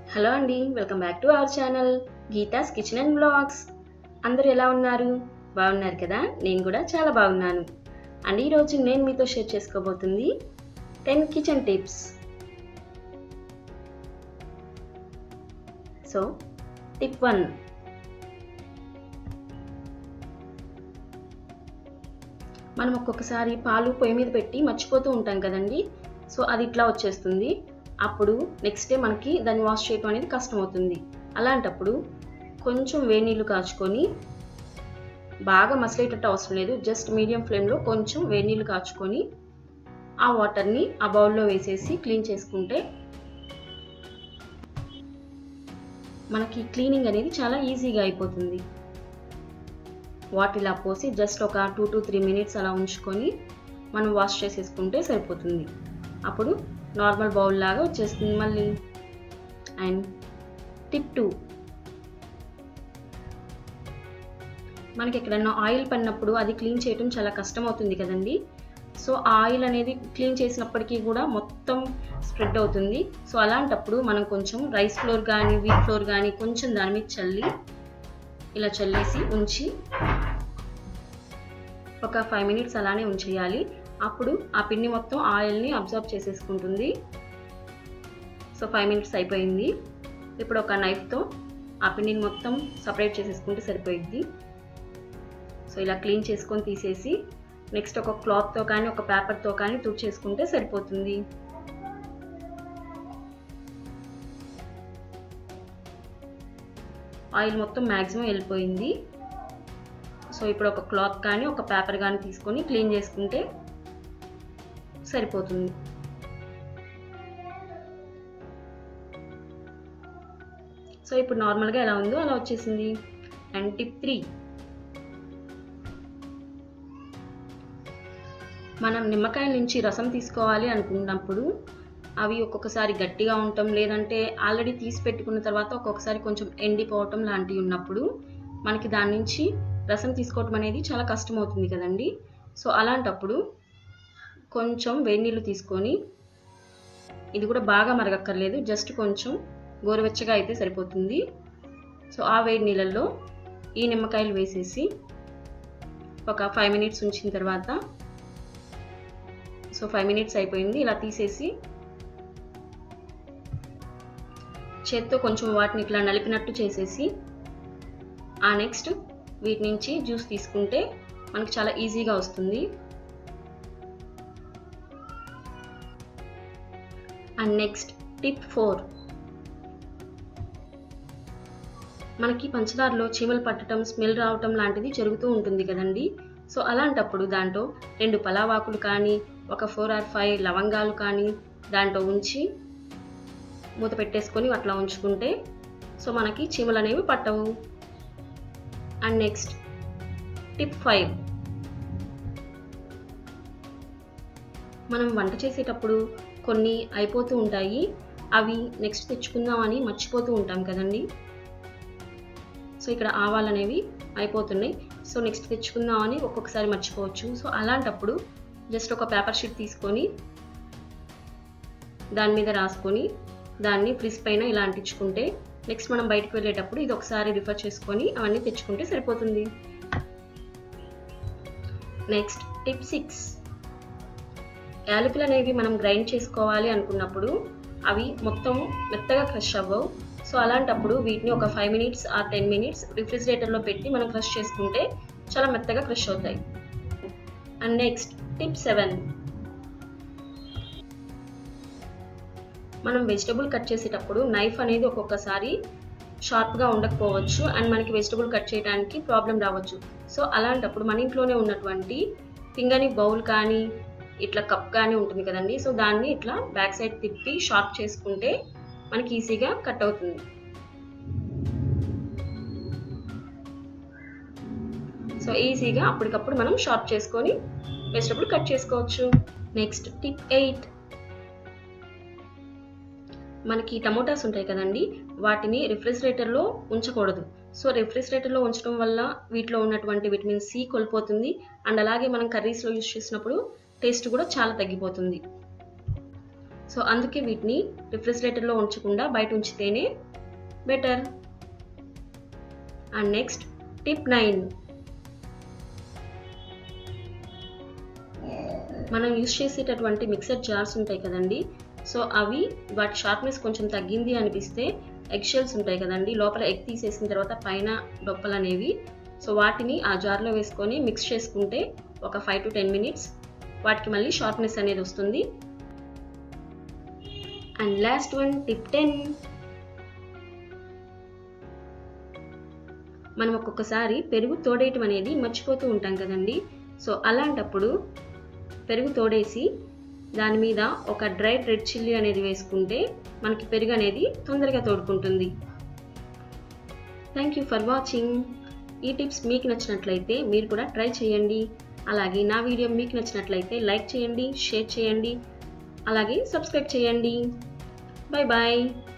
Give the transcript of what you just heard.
hello అండి welcome back to our channel Geetha's kitchen and blogs అందరూ ఎలా ఉన్నారు బాగున్నారు కదా నేను కూడా చాలా బాగున్నాను అండ్ ఈరోజు నేను మీతో షేర్ చేసుకోబోతుంది ten kitchen tips so tip one మనం ఒక్కొక్కసారి పాలు పొయ్యి మీద పెట్టి మర్చిపోతూ ఉంటాం కదండి సో అది ఇట్లా వచ్చేస్తుంది అప్పుడు నెక్స్ట్ డే మనకి దాన్ని వాష్ చేయడం అనేది కష్టం అవుతుంది అలాంటప్పుడు కొంచెం వేడి నీళ్ళు కాచుకొని బాగా మసలేటట్టు అవసరం లేదు జస్ట్ మీడియం ఫ్లేమ్లో కొంచెం వేడి నీళ్ళు కాచుకొని ఆ వాటర్ని ఆ బౌల్లో వేసేసి క్లీన్ చేసుకుంటే మనకి క్లీనింగ్ అనేది చాలా ఈజీగా అయిపోతుంది వాటర్ ఇలా పోసి జస్ట్ ఒక టూ టు త్రీ మినిట్స్ అలా ఉంచుకొని మనం వాష్ చేసేసుకుంటే సరిపోతుంది అప్పుడు నార్మల్ బౌల్ లాగా వచ్చేస్తుంది మళ్ళీ అండ్ టిప్ టూ మనకి ఎక్కడన్నా ఆయిల్ పడినప్పుడు అది క్లీన్ చేయడం చాలా కష్టం అవుతుంది కదండి సో ఆయిల్ అనేది క్లీన్ చేసినప్పటికీ కూడా మొత్తం స్ప్రెడ్ అవుతుంది సో అలాంటప్పుడు మనం కొంచెం రైస్ ఫ్లోర్ కానీ వీట్ ఫ్లోర్ కానీ కొంచెం దాని మీద చల్లి ఇలా చల్లేసి ఉంచి ఒక ఫైవ్ మినిట్స్ అలానే ఉంచేయాలి అప్పుడు ఆ పిండి మొత్తం ఆయిల్ని అబ్జర్వ్ చేసేసుకుంటుంది సో ఫైవ్ మినిట్స్ అయిపోయింది ఇప్పుడు ఒక నైఫ్తో ఆ పిండిని మొత్తం సపరేట్ చేసేసుకుంటే సరిపోయిద్ది సో ఇలా క్లీన్ చేసుకొని తీసేసి నెక్స్ట్ ఒక క్లాత్తో కానీ ఒక పేపర్తో కానీ తుడిచేసుకుంటే సరిపోతుంది ఆయిల్ మొత్తం మ్యాక్సిమం వెళ్ళిపోయింది సో ఇప్పుడు ఒక క్లాత్ కానీ ఒక పేపర్ కానీ తీసుకొని క్లీన్ చేసుకుంటే సరిపోతుంది సో ఇప్పుడు నార్మల్గా ఎలా ఉందో అలా వచ్చేసింది అండ్ టిప్ త్రీ మనం నిమ్మకాయల నుంచి రసం తీసుకోవాలి అనుకున్నప్పుడు అవి ఒక్కొక్కసారి గట్టిగా ఉండటం లేదంటే ఆల్రెడీ తీసి పెట్టుకున్న తర్వాత ఒక్కొక్కసారి కొంచెం ఎండిపోవటం లాంటివి ఉన్నప్పుడు మనకి దాని నుంచి రసం తీసుకోవటం అనేది చాలా కష్టం అవుతుంది కదండి సో అలాంటప్పుడు కొంచెం వేడి నీళ్ళు తీసుకొని ఇది కూడా బాగా మరగక్కర్లేదు జస్ట్ కొంచెం గోరువెచ్చగా అయితే సరిపోతుంది సో ఆ వేడి నీళ్ళల్లో ఈ నిమ్మకాయలు వేసేసి ఒక ఫైవ్ మినిట్స్ ఉంచిన తర్వాత సో ఫైవ్ మినిట్స్ అయిపోయింది ఇలా తీసేసి చేత్తో కొంచెం వాటిని ఇట్లా నలిపినట్టు చేసేసి ఆ నెక్స్ట్ వీటి నుంచి జ్యూస్ తీసుకుంటే మనకి చాలా ఈజీగా వస్తుంది అండ్ నెక్స్ట్ టిప్ ఫోర్ మనకి పంచదారలో చీమలు పట్టడం స్మెల్ రావటం లాంటిది జరుగుతూ ఉంటుంది కదండి సో అలాంటప్పుడు దాంట్లో రెండు పలావాకులు కానీ ఒక ఫోర్ ఆర్ ఫైవ్ లవంగాలు కానీ దాంట్లో ఉంచి మూత పెట్టేసుకొని అట్లా ఉంచుకుంటే సో మనకి చీమలు అనేవి పట్టవు అండ్ నెక్స్ట్ టిప్ ఫైవ్ మనం వంట చేసేటప్పుడు కొన్ని అయిపోతూ ఉంటాయి అవి నెక్స్ట్ తెచ్చుకుందామని మర్చిపోతూ ఉంటాం కదండి సో ఇక్కడ ఆవాలు అనేవి అయిపోతున్నాయి సో నెక్స్ట్ తెచ్చుకుందామని ఒక్కొక్కసారి మర్చిపోవచ్చు సో అలాంటప్పుడు జస్ట్ ఒక పేపర్ షీట్ తీసుకొని దాని మీద రాసుకొని దాన్ని ఫ్రిజ్ పైన ఇలా అంటించుకుంటే నెక్స్ట్ మనం బయటకు వెళ్ళేటప్పుడు ఇది ఒకసారి రిఫర్ చేసుకొని అవన్నీ తెచ్చుకుంటే సరిపోతుంది నెక్స్ట్ టిప్ సిక్స్ యాలకులు అనేవి మనం గ్రైండ్ చేసుకోవాలి అనుకున్నప్పుడు అవి మొత్తం మెత్తగా క్రష్ అవ్వవు సో అలాంటప్పుడు వీటిని ఒక ఫైవ్ మినిట్స్ ఆ టెన్ మినిట్స్ రిఫ్రిజిరేటర్లో పెట్టి మనం క్రష్ చేసుకుంటే చాలా మెత్తగా క్రష్ అవుతాయి అండ్ నెక్స్ట్ టిప్ సెవెన్ మనం వెజిటబుల్ కట్ చేసేటప్పుడు నైఫ్ అనేది ఒక్కొక్కసారి షార్ప్గా ఉండకపోవచ్చు అండ్ మనకి వెజిటబుల్ కట్ చేయడానికి ప్రాబ్లం రావచ్చు సో అలాంటప్పుడు మన ఇంట్లోనే ఉన్నటువంటి పింగని బౌల్ కానీ ఇట్లా కప్ కానీ ఉంటుంది కదండి సో దాన్ని ఇట్లా బ్యాక్ సైడ్ తిప్పి షార్ప్ చేసుకుంటే మనకి ఈజీగా కట్ అవుతుంది సో ఈజీగా అప్పటికప్పుడు మనం షార్ప్ చేసుకొని వెజిటబుల్ కట్ చేసుకోవచ్చు నెక్స్ట్ టిప్ ఎయిట్ మనకి టమోటాస్ ఉంటాయి కదండి వాటిని రిఫ్రిజిరేటర్లో ఉంచకూడదు సో రిఫ్రిజిరేటర్లో ఉంచడం వల్ల వీటిలో ఉన్నటువంటి విటమిన్ సి కోల్పోతుంది అండ్ అలాగే మనం కర్రీస్లో యూస్ చేసినప్పుడు టేస్ట్ కూడా చాలా తగ్గిపోతుంది సో అందుకే వీటిని రిఫ్రిజిరేటర్లో ఉంచకుండా బయట ఉంచితేనే better and next tip nine మనం యూస్ చేసేటటువంటి మిక్సర్ జార్స్ ఉంటాయి కదండి సో అవి వాటి షార్ప్నెస్ కొంచెం తగ్గింది అనిపిస్తే ఎగ్ షెల్స్ ఉంటాయి కదండి లోపల ఎగ్ తీసేసిన తర్వాత పైన డొప్పలు అనేవి సో వాటిని ఆ జార్లో వేసుకొని మిక్స్ చేసుకుంటే ఒక ఫైవ్ టు టెన్ మినిట్స్ వాటికి మళ్ళీ షార్ప్నెస్ అనేది వస్తుంది and last one tip ten మనం ఒక్కొక్కసారి పెరుగు తోడేయటం అనేది మర్చిపోతూ ఉంటాం కదండి సో అలాంటప్పుడు పెరుగు తోడేసి దాని మీద ఒక డ్రైడ్ రెడ్ చిల్లీ అనేది వేసుకుంటే మనకి పెరుగు అనేది తొందరగా తోడుకుంటుంది థ్యాంక్ యూ ఫర్ వాచింగ్ ఈ టిప్స్ మీకు నచ్చినట్లయితే మీరు కూడా ట్రై చేయండి అలాగే నా వీడియో మీకు నచ్చినట్లయితే లైక్ చేయండి షేర్ చేయండి అలాగే సబ్స్క్రైబ్ చేయండి బాయ్ బాయ్